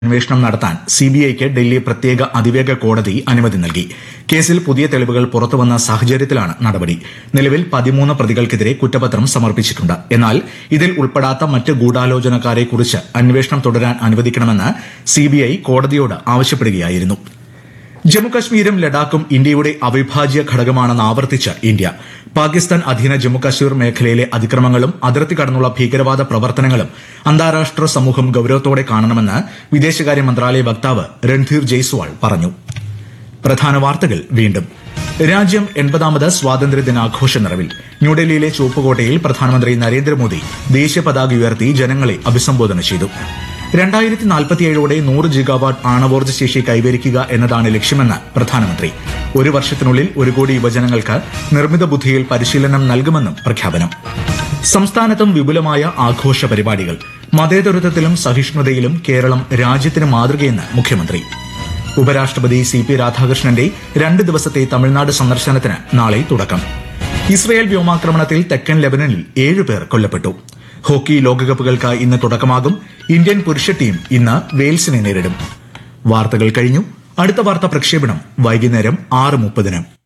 അന്വേഷണം നടത്താൻ സിബിഐക്ക് ഡൽഹി പ്രത്യേക അതിവേഗ കോടതി അനുമതി നൽകി കേസിൽ പുതിയ തെളിവുകൾ പുറത്തുവന്ന സാഹചര്യത്തിലാണ് നടപടി നിലവിൽ പതിമൂന്ന് പ്രതികൾക്കെതിരെ കുറ്റപത്രം സമർപ്പിച്ചിട്ടുണ്ട് എന്നാൽ ഇതിൽ ഉൾപ്പെടാത്ത മറ്റ് ഗൂഢാലോചനക്കാരെക്കുറിച്ച് അന്വേഷണം തുടരാൻ അനുവദിക്കണമെന്ന് സിബിഐ കോടതിയോട് ആവശ്യപ്പെടുകയായിരുന്നു ജമ്മുകശ്മീരും ലഡാക്കും ഇന്ത്യയുടെ അവിഭാജ്യ ഘടകമാണെന്ന് ആവർത്തിച്ച് ഇന്ത്യ പാകിസ്ഥാൻ അധീന ജമ്മുകശ്മീർ മേഖലയിലെ അതിക്രമങ്ങളും അതിർത്തി കടന്നുള്ള ഭീകരവാദ പ്രവർത്തനങ്ങളും അന്താരാഷ്ട്ര സമൂഹം ഗൌരവത്തോടെ കാണണമെന്ന് വിദേശകാര്യ മന്ത്രാലയ വക്താവ് രൺധീർ ജയ്സ്വാൾ പറഞ്ഞു പ്രധാന വാർത്തകൾ വീണ്ടും രാജ്യം എൺപതാമത് സ്വാതന്ത്ര്യ ദിനാഘോഷ നിറവിൽ ന്യൂഡൽഹിയിലെ ചുവപ്പുകോട്ടയിൽ പ്രധാനമന്ത്രി നരേന്ദ്രമോദി ദേശീയ പതാക ഉയർത്തി ജനങ്ങളെ അഭിസംബോധന ചെയ്തു രണ്ടായിരത്തി നാൽപ്പത്തിയേഴോടെ നൂറ് ജിഗാവാട്ട് ആണവോർജ്ജ ശേഷി കൈവരിക്കുക എന്നതാണ് ലക്ഷ്യമെന്ന് പ്രധാനമന്ത്രി ഒരു വർഷത്തിനുള്ളിൽ ഒരു കോടി യുവജനങ്ങൾക്ക് നിർമ്മിത ബുദ്ധിയിൽ പരിശീലനം നൽകുമെന്നും പ്രഖ്യാപനം സംസ്ഥാനത്തും വിപുലമായ ആഘോഷ പരിപാടികൾ മതേതരത്വത്തിലും സഹിഷ്ണുതയിലും കേരളം രാജ്യത്തിന് മാതൃകയെന്ന് മുഖ്യമന്ത്രി ഉപരാഷ്ട്രപതി സി പി രാധാകൃഷ്ണന്റെ രണ്ട് ദിവസത്തെ തമിഴ്നാട് സന്ദർശനത്തിന് നാളെ തുടക്കം ഇസ്രയേൽ വ്യോമാക്രമണത്തിൽ തെക്കൻ ലെബനനിൽ ഏഴുപേർ കൊല്ലപ്പെട്ടു ഹോക്കി ലോകകപ്പുകൾക്ക് ഇന്ന് തുടക്കമാകും ഇന്ത്യൻ പുരുഷ ടീം ഇന്ന് വെയിൽസിനെ നേരിടും വാർത്തകൾ കഴിഞ്ഞു അടുത്ത വാർത്താ പ്രക്ഷേപണം വൈകുന്നേരം ആറ് മുപ്പതിന്